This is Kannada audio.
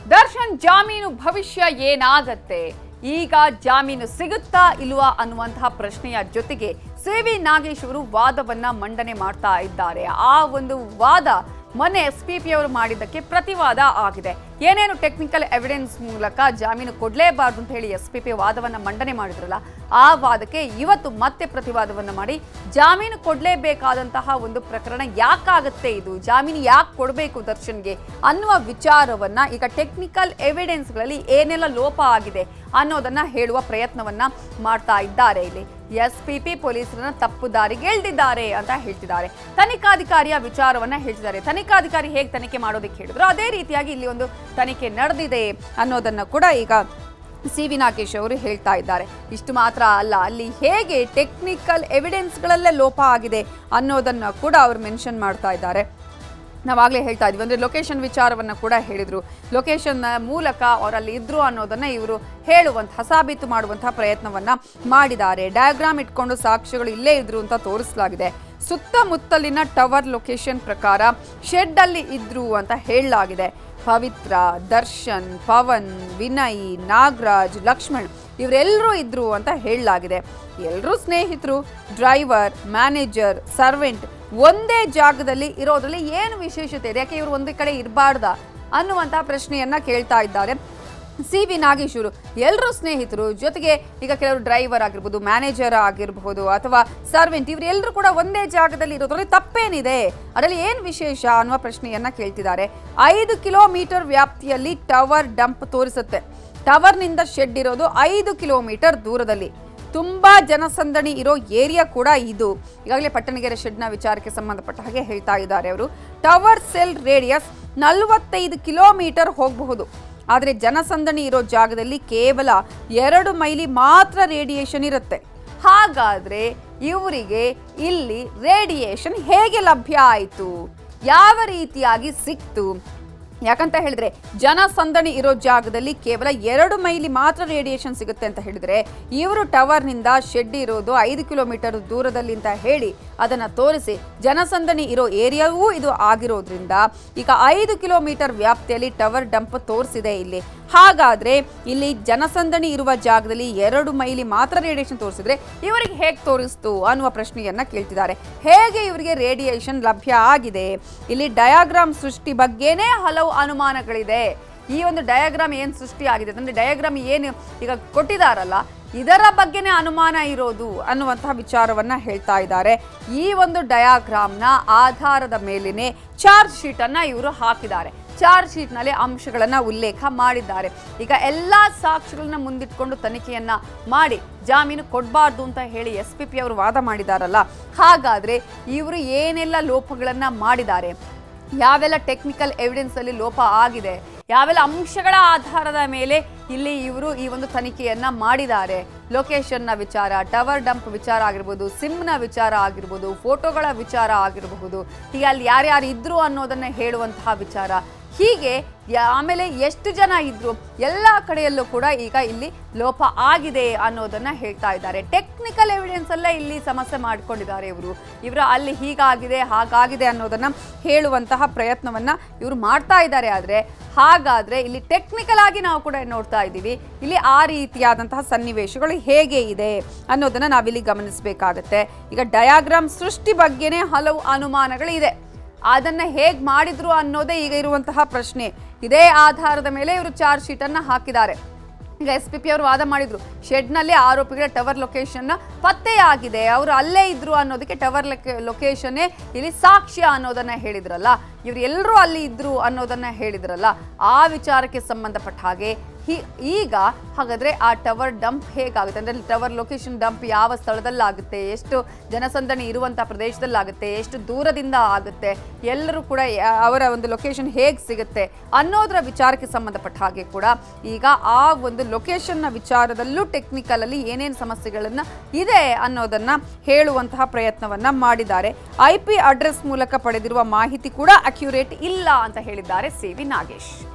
ದರ್ಶನ್ ಜಾಮೀನು ಭವಿಷ್ಯ ಏನಾಗತ್ತೆ ಈಗ ಜಾಮೀನು ಸಿಗುತ್ತಾ ಇಲ್ವಾ ಅನ್ನುವಂತಹ ಪ್ರಶ್ನೆಯ ಜೊತೆಗೆ ಸಿ ವಿ ನಾಗೇಶ್ ಅವರು ವಾದವನ್ನ ಮಂಡನೆ ಮಾಡ್ತಾ ಇದ್ದಾರೆ ಆ ಒಂದು ವಾದ ಮೊನ್ನೆ ಎಸ್ ಪಿ ಪಿ ಅವರು ಮಾಡಿದ್ದಕ್ಕೆ ಪ್ರತಿವಾದ ಆಗಿದೆ ಏನೇನು ಟೆಕ್ನಿಕಲ್ ಎವಿಡೆನ್ಸ್ ಮೂಲಕ ಜಾಮೀನು ಕೊಡಲೇಬಾರ್ದು ಅಂತ ಹೇಳಿ ಎಸ್ ಪಿ ಪಿ ವಾದವನ್ನ ಮಂಡನೆ ಮಾಡಿದ್ರಲ್ಲ ಆ ವಾದಕ್ಕೆ ಇವತ್ತು ಮತ್ತೆ ಪ್ರತಿವಾದವನ್ನ ಮಾಡಿ ಜಾಮೀನು ಕೊಡಲೇಬೇಕಾದಂತಹ ಒಂದು ಪ್ರಕರಣ ಯಾಕಾಗುತ್ತೆ ಇದು ಜಾಮೀನು ಯಾಕೆ ಕೊಡಬೇಕು ದರ್ಶನ್ಗೆ ಅನ್ನುವ ವಿಚಾರವನ್ನ ಈಗ ಟೆಕ್ನಿಕಲ್ ಎವಿಡೆನ್ಸ್ಗಳಲ್ಲಿ ಏನೆಲ್ಲ ಲೋಪ ಆಗಿದೆ ಅನ್ನೋದನ್ನ ಹೇಳುವ ಪ್ರಯತ್ನವನ್ನ ಮಾಡ್ತಾ ಇದ್ದಾರೆ ಇಲ್ಲಿ ಎಸ್ ಪಿ ಪಿ ಪೊಲೀಸರನ್ನ ತಪ್ಪು ದಾರಿಗೆ ಎಳ್ದಿದ್ದಾರೆ ಅಂತ ಹೇಳ್ತಿದ್ದಾರೆ ತನಿಖಾಧಿಕಾರಿಯ ವಿಚಾರವನ್ನ ಹೇಳ್ತಿದ್ದಾರೆ ತನಿಖಾಧಿಕಾರಿ ಹೇಗೆ ತನಿಖೆ ಮಾಡೋದಕ್ಕೆ ಹೇಳಿದ್ರು ಅದೇ ರೀತಿಯಾಗಿ ಇಲ್ಲಿ ಒಂದು ತನಿಖೆ ನಡೆದಿದೆ ಅನ್ನೋದನ್ನ ಕೂಡ ಈಗ ಸಿ ವಿ ನಾಗೇಶ್ ಅವರು ಹೇಳ್ತಾ ಇದ್ದಾರೆ ಇಷ್ಟು ಮಾತ್ರ ಅಲ್ಲ ಅಲ್ಲಿ ಹೇಗೆ ಟೆಕ್ನಿಕಲ್ ಎವಿಡೆನ್ಸ್ಗಳಲ್ಲೇ ಲೋಪ ಆಗಿದೆ ಅನ್ನೋದನ್ನ ಕೂಡ ಅವರು ಮೆನ್ಷನ್ ಮಾಡ್ತಾ ಇದ್ದಾರೆ ನಾವಾಗಲೇ ಹೇಳ್ತಾ ಇದ್ವಿ ಅಂದರೆ ಲೊಕೇಶನ್ ವಿಚಾರವನ್ನು ಕೂಡ ಹೇಳಿದರು ಲೊಕೇಶನ್ ಮೂಲಕ ಅವರಲ್ಲಿ ಇದ್ರು ಅನ್ನೋದನ್ನು ಇವರು ಹೇಳುವಂತಹ ಸಾಬೀತು ಮಾಡುವಂತಹ ಪ್ರಯತ್ನವನ್ನ ಮಾಡಿದ್ದಾರೆ ಡಯಾಗ್ರಾಮ್ ಇಟ್ಕೊಂಡು ಸಾಕ್ಷ್ಯಗಳು ಇಲ್ಲೇ ಇದ್ರು ಅಂತ ತೋರಿಸಲಾಗಿದೆ ಸುತ್ತಮುತ್ತಲಿನ ಟವರ್ ಲೊಕೇಶನ್ ಪ್ರಕಾರ ಶೆಡ್ ಅಲ್ಲಿ ಇದ್ರು ಅಂತ ಹೇಳಲಾಗಿದೆ ಪವಿತ್ರ ದರ್ಶನ್ ಪವನ್ ವಿನಯ್ ನಾಗರಾಜ್ ಲಕ್ಷ್ಮಣ್ ಇವರೆಲ್ಲರೂ ಇದ್ರು ಅಂತ ಹೇಳಲಾಗಿದೆ ಎಲ್ಲರೂ ಸ್ನೇಹಿತರು ಡ್ರೈವರ್ ಮ್ಯಾನೇಜರ್ ಸರ್ವೆಂಟ್ ಒಂದೇ ಜಾಗದಲ್ಲಿ ಇರೋದ್ರಲ್ಲಿ ಏನು ವಿಶೇಷತೆ ಇದೆ ಯಾಕೆ ಇವರು ಒಂದೇ ಕಡೆ ಇರಬಾರ್ದ ಅನ್ನುವಂತಹ ಪ್ರಶ್ನೆಯನ್ನ ಕೇಳ್ತಾ ಇದ್ದಾರೆ ಸಿ ವಿ ನಾಗೇಶ್ವರು ಎಲ್ಲರೂ ಸ್ನೇಹಿತರು ಜೊತೆಗೆ ಈಗ ಕೆಲವರು ಡ್ರೈವರ್ ಆಗಿರ್ಬೋದು ಮ್ಯಾನೇಜರ್ ಆಗಿರಬಹುದು ಅಥವಾ ಸರ್ವೆಂಟ್ ಇವರೆಲ್ಲರೂ ಕೂಡ ಒಂದೇ ಜಾಗದಲ್ಲಿ ಇರೋದ್ರಲ್ಲಿ ತಪ್ಪೇನಿದೆ ಅದರಲ್ಲಿ ಏನು ವಿಶೇಷ ಅನ್ನುವ ಪ್ರಶ್ನೆಯನ್ನ ಕೇಳ್ತಿದ್ದಾರೆ ಐದು ಕಿಲೋಮೀಟರ್ ವ್ಯಾಪ್ತಿಯಲ್ಲಿ ಟವರ್ ಡಂಪ್ ತೋರಿಸುತ್ತೆ ಟವರ್ನಿಂದ ಶೆಡ್ ಇರೋದು ಐದು ಕಿಲೋಮೀಟರ್ ದೂರದಲ್ಲಿ ತುಂಬಾ ಜನಸಂದಣಿ ಇರೋ ಏರಿಯಾ ಕೂಡ ಇದು ಈಗಾಗಲೇ ಪಟ್ಟಣಗೆರೆ ಶೆಡ್ನ ವಿಚಾರಕ್ಕೆ ಸಂಬಂಧಪಟ್ಟ ಹಾಗೆ ಹೇಳ್ತಾ ಇದ್ದಾರೆ ಅವರು ಟವರ್ ಸೆಲ್ ರೇಡಿಯಸ್ ನಲವತ್ತೈದು ಕಿಲೋಮೀಟರ್ ಹೋಗಬಹುದು ಆದರೆ ಜನಸಂದಣಿ ಇರೋ ಜಾಗದಲ್ಲಿ ಕೇವಲ ಎರಡು ಮೈಲಿ ಮಾತ್ರ ರೇಡಿಯೇಷನ್ ಇರುತ್ತೆ ಹಾಗಾದ್ರೆ ಇವರಿಗೆ ಇಲ್ಲಿ ರೇಡಿಯೇಷನ್ ಹೇಗೆ ಲಭ್ಯ ಆಯಿತು ಯಾವ ರೀತಿಯಾಗಿ ಸಿಕ್ತು ಯಾಕಂತ ಹೇಳಿದ್ರೆ ಜನಸಂದಣಿ ಇರೋ ಜಾಗದಲ್ಲಿ ಕೇವಲ ಎರಡು ಮೈಲಿ ಮಾತ್ರ ರೇಡಿಯೇಷನ್ ಸಿಗುತ್ತೆ ಅಂತ ಹೇಳಿದ್ರೆ ಇವರು ಟವರ್ನಿಂದ ಶೆಡ್ ಇರೋದು ಐದು ಕಿಲೋಮೀಟರ್ ದೂರದಲ್ಲಿ ಅಂತ ಹೇಳಿ ಅದನ್ನ ತೋರಿಸಿ ಜನಸಂದಣಿ ಇರೋ ಏರಿಯಾವೂ ಇದು ಆಗಿರೋದ್ರಿಂದ ಈಗ ಐದು ಕಿಲೋಮೀಟರ್ ವ್ಯಾಪ್ತಿಯಲ್ಲಿ ಟವರ್ ಡಂಪ್ ತೋರಿಸಿದೆ ಇಲ್ಲಿ ಹಾಗಾದ್ರೆ ಇಲ್ಲಿ ಜನಸಂದಣಿ ಇರುವ ಜಾಗದಲ್ಲಿ ಎರಡು ಮೈಲಿ ಮಾತ್ರ ರೇಡಿಯೇಷನ್ ತೋರಿಸಿದ್ರೆ ಇವರಿಗೆ ಹೇಗೆ ತೋರಿಸ್ತು ಅನ್ನುವ ಪ್ರಶ್ನೆಯನ್ನ ಕೇಳ್ತಿದ್ದಾರೆ ಹೇಗೆ ಇವರಿಗೆ ರೇಡಿಯೇಷನ್ ಲಭ್ಯ ಆಗಿದೆ ಇಲ್ಲಿ ಡಯಾಗ್ರಾಮ್ ಸೃಷ್ಟಿ ಬಗ್ಗೆನೇ ಹಲವು ಅನುಮಾನಗಳಿದೆ ಈ ಒಂದು ಡಯಾಗ್ರಾಮ್ ಏನು ಸೃಷ್ಟಿ ಆಗಿದೆ ಅಂದ್ರೆ ಡಯಾಗ್ರಾಮ್ ಏನು ಈಗ ಕೊಟ್ಟಿದಾರಲ್ಲ ಇದರ ಬಗ್ಗೆನೇ ಅನುಮಾನ ಇರೋದು ಅನ್ನುವಂತಹ ವಿಚಾರವನ್ನ ಹೇಳ್ತಾ ಇದ್ದಾರೆ ಈ ಒಂದು ಡಯಾಗ್ರಾಮ್ನ ಆಧಾರದ ಮೇಲೇನೆ ಚಾರ್ಜ್ ಶೀಟ್ ಅನ್ನ ಇವರು ಹಾಕಿದ್ದಾರೆ ಚಾರ್ಜ್ ಶೀಟ್ನಲ್ಲಿ ಅಂಶಗಳನ್ನ ಉಲ್ಲೇಖ ಮಾಡಿದ್ದಾರೆ ಈಗ ಎಲ್ಲಾ ಸಾಕ್ಷಿಗಳನ್ನ ಮುಂದಿಟ್ಕೊಂಡು ತನಿಖೆಯನ್ನ ಮಾಡಿ ಜಾಮೀನು ಕೊಡಬಾರ್ದು ಅಂತ ಹೇಳಿ ಎಸ್ ಪಿ ಪಿ ಅವರು ವಾದ ಮಾಡಿದಾರಲ್ಲ ಹಾಗಾದ್ರೆ ಇವರು ಏನೆಲ್ಲ ಲೋಪಗಳನ್ನ ಮಾಡಿದ್ದಾರೆ ಯಾವೆಲ್ಲ ಟೆಕ್ನಿಕಲ್ ಎವಿಡೆನ್ಸ್ ಅಲ್ಲಿ ಲೋಪ ಆಗಿದೆ ಯಾವೆಲ್ಲ ಅಂಶಗಳ ಆಧಾರದ ಮೇಲೆ ಇಲ್ಲಿ ಇವರು ಈ ಒಂದು ತನಿಖೆಯನ್ನ ಮಾಡಿದ್ದಾರೆ ಲೊಕೇಶನ್ನ ವಿಚಾರ ಟವರ್ ಡಂಪ್ ವಿಚಾರ ಆಗಿರ್ಬೋದು ಸಿಮ್ನ ವಿಚಾರ ಆಗಿರ್ಬೋದು ಫೋಟೋಗಳ ವಿಚಾರ ಆಗಿರಬಹುದು ಹೀಗೆ ಅಲ್ಲಿ ಯಾರ್ಯಾರು ಇದ್ರು ಅನ್ನೋದನ್ನ ಹೇಳುವಂತಹ ವಿಚಾರ ಹೀಗೆ ಯಾ- ಆಮೇಲೆ ಎಷ್ಟು ಜನ ಇದ್ರು ಎಲ್ಲ ಕಡೆಯಲ್ಲೂ ಕೂಡ ಈಗ ಇಲ್ಲಿ ಲೋಪ ಆಗಿದೆ ಅನ್ನೋದನ್ನ ಹೇಳ್ತಾ ಇದ್ದಾರೆ ಟೆಕ್ನಿಕಲ್ ಎವಿಡೆನ್ಸ್ ಅಲ್ಲೇ ಇಲ್ಲಿ ಸಮಸ್ಯೆ ಮಾಡ್ಕೊಂಡಿದ್ದಾರೆ ಇವರು ಇವರು ಅಲ್ಲಿ ಹೀಗಾಗಿದೆ ಹಾಗಾಗಿದೆ ಅನ್ನೋದನ್ನ ಹೇಳುವಂತಹ ಪ್ರಯತ್ನವನ್ನ ಇವರು ಮಾಡ್ತಾ ಇದ್ದಾರೆ ಆದ್ರೆ ಹಾಗಾದ್ರೆ ಇಲ್ಲಿ ಟೆಕ್ನಿಕಲ್ ಆಗಿ ನಾವು ಕೂಡ ನೋಡ್ತಾ ಇದ್ದೀವಿ ಇಲ್ಲಿ ಆ ರೀತಿಯಾದಂತಹ ಸನ್ನಿವೇಶಗಳು ಹೇಗೆ ಇದೆ ಅನ್ನೋದನ್ನ ನಾವಿಲ್ಲಿ ಗಮನಿಸಬೇಕಾಗತ್ತೆ ಈಗ ಡಯಾಗ್ರಾಮ್ ಸೃಷ್ಟಿ ಬಗ್ಗೆನೇ ಹಲವು ಅನುಮಾನಗಳಿದೆ ಅದನ್ನ ಹೇಗ್ ಮಾಡಿದ್ರು ಅನ್ನೋದೇ ಈಗ ಇರುವಂತಹ ಪ್ರಶ್ನೆ ಇದೇ ಆಧಾರದ ಮೇಲೆ ಇವರು ಚಾರ್ಜ್ ಶೀಟ್ ಅನ್ನ ಹಾಕಿದ್ದಾರೆ ಈಗ ಎಸ್ ಪಿ ಪಿ ಅವರು ವಾದ ಮಾಡಿದ್ರು ಶೆಡ್ನಲ್ಲಿ ಆರೋಪಿಗಳ ಟವರ್ ಲೊಕೇಶನ್ ಪತ್ತೆಯಾಗಿದೆ ಅವರು ಅಲ್ಲೇ ಇದ್ರು ಅನ್ನೋದಕ್ಕೆ ಟವರ್ ಲೊಕೇಶನ್ನೇ ಇಲ್ಲಿ ಸಾಕ್ಷ್ಯ ಅನ್ನೋದನ್ನ ಹೇಳಿದ್ರಲ್ಲ ಇವ್ರು ಎಲ್ಲರೂ ಅಲ್ಲಿ ಇದ್ರು ಅನ್ನೋದನ್ನ ಹೇಳಿದ್ರಲ್ಲ ಆ ವಿಚಾರಕ್ಕೆ ಸಂಬಂಧಪಟ್ಟ ಹಾಗೆ ಹಿ ಈಗ ಹಾಗಾದ್ರೆ ಆ ಟವರ್ ಡಂಪ್ ಹೇಗಾಗುತ್ತೆ ಅಂದ್ರೆ ಟವರ್ ಲೊಕೇಶನ್ ಡಂಪ್ ಯಾವ ಸ್ಥಳದಲ್ಲಾಗುತ್ತೆ ಎಷ್ಟು ಜನಸಂದಣಿ ಇರುವಂಥ ಪ್ರದೇಶದಲ್ಲಾಗುತ್ತೆ ಎಷ್ಟು ದೂರದಿಂದ ಆಗುತ್ತೆ ಎಲ್ಲರೂ ಕೂಡ ಯಾ- ಅವರ ಒಂದು ಲೊಕೇಶನ್ ಹೇಗೆ ಸಿಗುತ್ತೆ ಅನ್ನೋದರ ವಿಚಾರಕ್ಕೆ ಸಂಬಂಧಪಟ್ಟ ಹಾಗೆ ಕೂಡ ಈಗ ಆ ಒಂದು ಲೊಕೇಶನ್ನ ವಿಚಾರದಲ್ಲೂ ಟೆಕ್ನಿಕಲ್ ಅಲ್ಲಿ ಏನೇನು ಸಮಸ್ಯೆಗಳನ್ನ ಇದೆ ಅನ್ನೋದನ್ನ ಹೇಳುವಂತಹ ಪ್ರಯತ್ನವನ್ನ ಮಾಡಿದ್ದಾರೆ ಐ ಪಿ ಅಡ್ರೆಸ್ ಮೂಲಕ ಪಡೆದಿರುವ ಮಾಹಿತಿ ಕೂಡ ಅಕ್ಯುರೇಟ್ ಇಲ್ಲ ಅಂತ ಹೇಳಿದ್ದಾರೆ ಸಿ ವಿ ನಾಗೇಶ್